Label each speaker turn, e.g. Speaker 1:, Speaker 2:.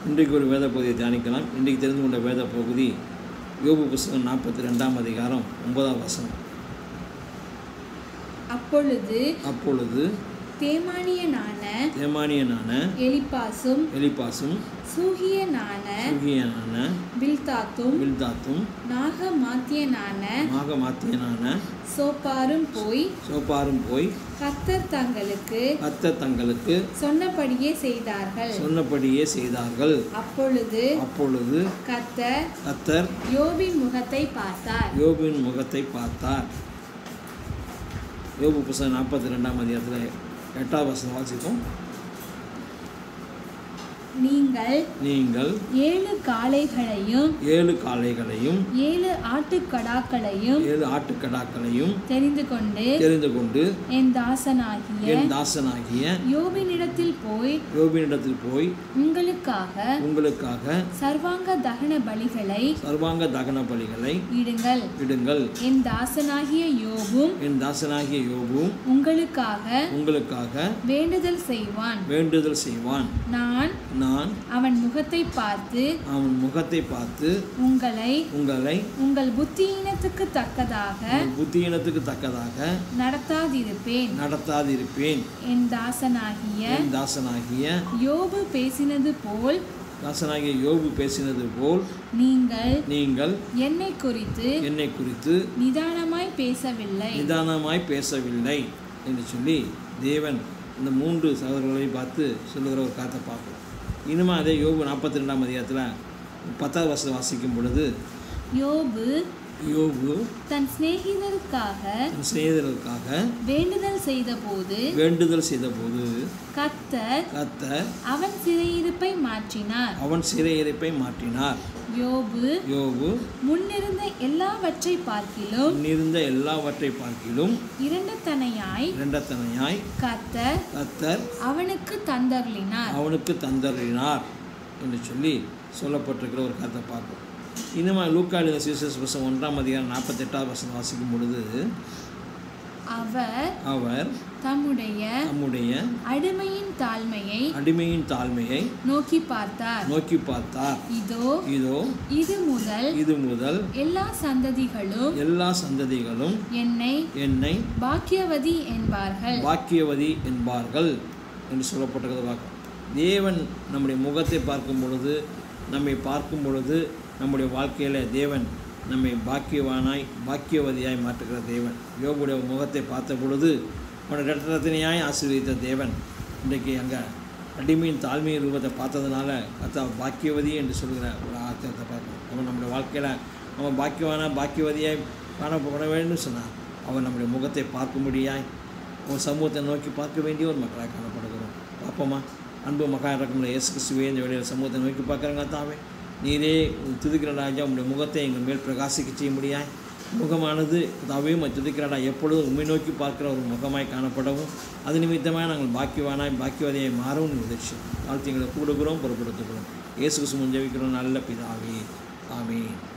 Speaker 1: இன்றைக்கு ஒரு வேத பகுதியை தியானிக்கலாம் இன்றைக்கு தெரிந்து கொண்ட வேத பகுதி யோபு புஸ்தகம் நாற்பத்தி ரெண்டாம் அதிகாரம் ஒன்பதாம் வசனம்
Speaker 2: அப்பொழுது
Speaker 1: அப்பொழுது
Speaker 2: தேமானியனான
Speaker 1: தேமானியனான
Speaker 2: எலிப்பாசும்
Speaker 1: எலிப்பாசும்
Speaker 2: சூகியனான
Speaker 1: சுகியனான
Speaker 2: பில்தாத்தும்
Speaker 1: வில்தாத்தும்
Speaker 2: நாகமாத்தியனான
Speaker 1: மாகமாத்தியனான
Speaker 2: சோப்பாரும் போய்
Speaker 1: சோப்பாரும் போய்
Speaker 2: கர்த்தர் தங்களுக்கு
Speaker 1: கத்த தங்களுக்கு
Speaker 2: சொன்னபடியே செய்தார்கள்
Speaker 1: சொன்னபடியே செய்தார்கள்
Speaker 2: அப்பொழுது
Speaker 1: அப்பொழுது
Speaker 2: கர்த்தர்
Speaker 1: கத்தர்
Speaker 2: யோபின் முகத்தை பார்த்தார்
Speaker 1: யோபின் முகத்தை பார்த்தார் யோபு புஸ்தகம் நாற்பத்தி ரெண்டாம் அதிகாரத்தில் எட்டாவது வசனம் வாசிப்போம்
Speaker 2: நீங்கள்
Speaker 1: நீங்கள்
Speaker 2: ஏழு காளைகளையும்
Speaker 1: ஏழு காளைகளையும்
Speaker 2: ஏழு ஆட்டுக்கடாக்களையும்
Speaker 1: ஏழு ஆட்டுக்கடாக்களையும்
Speaker 2: தெரிந்து கொண்டு
Speaker 1: தெரிந்து கொண்டு
Speaker 2: என் தாசனாகிய
Speaker 1: என் தாசனாகிய
Speaker 2: யோபினிடத்தில் போய்
Speaker 1: யோபினிடத்தில் போய்
Speaker 2: உங்களுக்காக
Speaker 1: உங்களுக்காக
Speaker 2: சர்வாங்க தகன பலிகளை
Speaker 1: சர்வாங்க தகன பலிகளை
Speaker 2: இடுங்கள்
Speaker 1: இடுங்கள்
Speaker 2: என் தாசனாகிய யோபும்
Speaker 1: என் தாசனாகிய யோபும்
Speaker 2: உங்களுக்காக
Speaker 1: உங்களுக்காக
Speaker 2: வேண்டுதல் செய்வான்
Speaker 1: வேண்டுதல் செய்வான்
Speaker 2: நான்
Speaker 1: நான்
Speaker 2: அவன் முகத்தை பார்த்து
Speaker 1: அவன் முகத்தை பார்த்து
Speaker 2: உங்களை
Speaker 1: உங்களை
Speaker 2: உங்கள் புத்தியினத்துக்கு தக்கதாக
Speaker 1: உங்கள் புத்தியினத்துக்கு தக்கதாக
Speaker 2: நடத்தாதிருப்பேன்
Speaker 1: நடத்தாதிருப்பேன்
Speaker 2: என் தாசனாகிய
Speaker 1: என் தாசனாகிய
Speaker 2: யோபு பேசினது போல்
Speaker 1: தாசனாகிய யோபு பேசினது போல்
Speaker 2: நீங்கள்
Speaker 1: நீங்கள்
Speaker 2: என்னை குறித்து
Speaker 1: என்னை குறித்து
Speaker 2: நிதானமாய் பேசவில்லை
Speaker 1: நிதானமாய் பேசவில்லை என்று சொல்லி தேவன் இந்த மூன்று சகோதரர்களை பார்த்து சொல்லுகிற ஒரு காத்தை பார்ப்போம் இனிமே அதே யோபு நாற்பத்தி ரெண்டாம் அதிகாரத்தில் பத்தாவது வருஷம் வாசிக்கும் பொழுது
Speaker 2: யோபு
Speaker 1: யோபு
Speaker 2: தன் சிநேகிதருக்காக
Speaker 1: தன் சிநேகிதர்களுக்காக
Speaker 2: வேண்டுதல் செய்தபோது
Speaker 1: வேண்டுதல் செய்தபோது
Speaker 2: கர்த்தர்
Speaker 1: கத்தர்
Speaker 2: அவன் சிறையிருப்பை மாற்றினார்
Speaker 1: அவன் சிறையிருப்பை மாற்றினார்
Speaker 2: யோபு
Speaker 1: யோபு
Speaker 2: முன்னிருந்த எல்லாவற்றை பார்க்கிலும்
Speaker 1: முன்னிருந்த எல்லாவற்றை பார்க்கிலும்
Speaker 2: இரண்டத்தனையாய்
Speaker 1: இரண்டத்தனையாய்
Speaker 2: கர்த்தர்
Speaker 1: கத்தர்
Speaker 2: அவனுக்கு தந்தருளினார்
Speaker 1: அவனுக்கு தந்தறினார் என்று சொல்லி சொல்லப்பட்டிருக்கிற ஒரு கதை பார்ப்போம் இனிமே லூக்காடு சீசஸ் புஸ்தகம் ஒன்றாம் அதிகாரம் நாற்பத்தெட்டாவது வசனம் வாசிக்கும் பொழுது
Speaker 2: அவர்
Speaker 1: அவர்
Speaker 2: தம்முடைய
Speaker 1: தம்முடைய
Speaker 2: அடிமையின் தாழ்மையை
Speaker 1: அடிமையின் தாழ்மையை
Speaker 2: நோக்கி பார்த்தார்
Speaker 1: நோக்கி பார்த்தார்
Speaker 2: இதோ
Speaker 1: இதோ
Speaker 2: இது முதல்
Speaker 1: இது முதல்
Speaker 2: எல்லா சந்ததிகளும்
Speaker 1: எல்லா சந்ததிகளும்
Speaker 2: என்னை
Speaker 1: என்னை
Speaker 2: பாக்கியவதி என்பார்கள்
Speaker 1: பாக்கியவதி என்பார்கள் என்று சொல்லப்பட்டிருக்கிறது பார்க்கும் தேவன் நம்முடைய முகத்தை பார்க்கும் பொழுது நம்மை பார்க்கும் பொழுது நம்முடைய வாழ்க்கையில் தேவன் நம்மை பாக்கியவானாய் பாக்கியவதியாய் மாற்றுகிற தேவன் யோபுடைய முகத்தை பார்த்த பொழுது அவனுடைய ரத்தனையாய் ஆசீர்வதித்த தேவன் இன்றைக்கு அங்கே அடிமையின் தாழ்மையின் ரூபத்தை பார்த்ததுனால கத்தா பாக்கியவதி என்று சொல்கிற ஒரு ஆத்திரத்தை பார்க்கணும் அவன் நம்முடைய வாழ்க்கையில் அவன் பாக்கியவானா பாக்கியவதியாய் காணப்பட வேண்டும் சொன்னான் அவன் நம்முடைய முகத்தை பார்க்கும்படியாய் அவன் சமூகத்தை நோக்கி பார்க்க வேண்டிய ஒரு மக்களாக காணப்படுகிறோம் பார்ப்போமா அன்பு மகா இறக்கமுள்ள இயேசு கிறிஸ்துவே இந்த வேலையில் சமூகத்தை நோக்கி பார்க்குறங்க தாவே நீரே துதிக்கிற ராஜா உங்களுடைய முகத்தை எங்கள் மேல் பிரகாசிக்க செய்ய முடியாய் முகமானது தாவையும் துதிக்கிறாடா எப்பொழுதும் உண்மை நோக்கி பார்க்கிற ஒரு முகமாய் காணப்படவும் அது நிமித்தமாக நாங்கள் பாக்கியவானாய் பாக்கியவதியாய் மாறவும் உதவி வாழ்த்து எங்களை கூடுகிறோம் பொறுப்படுத்துகிறோம் இயேசு கிறிஸ்து ஜெபிக்கிறோம் நல்ல பிதாவே ஆமென்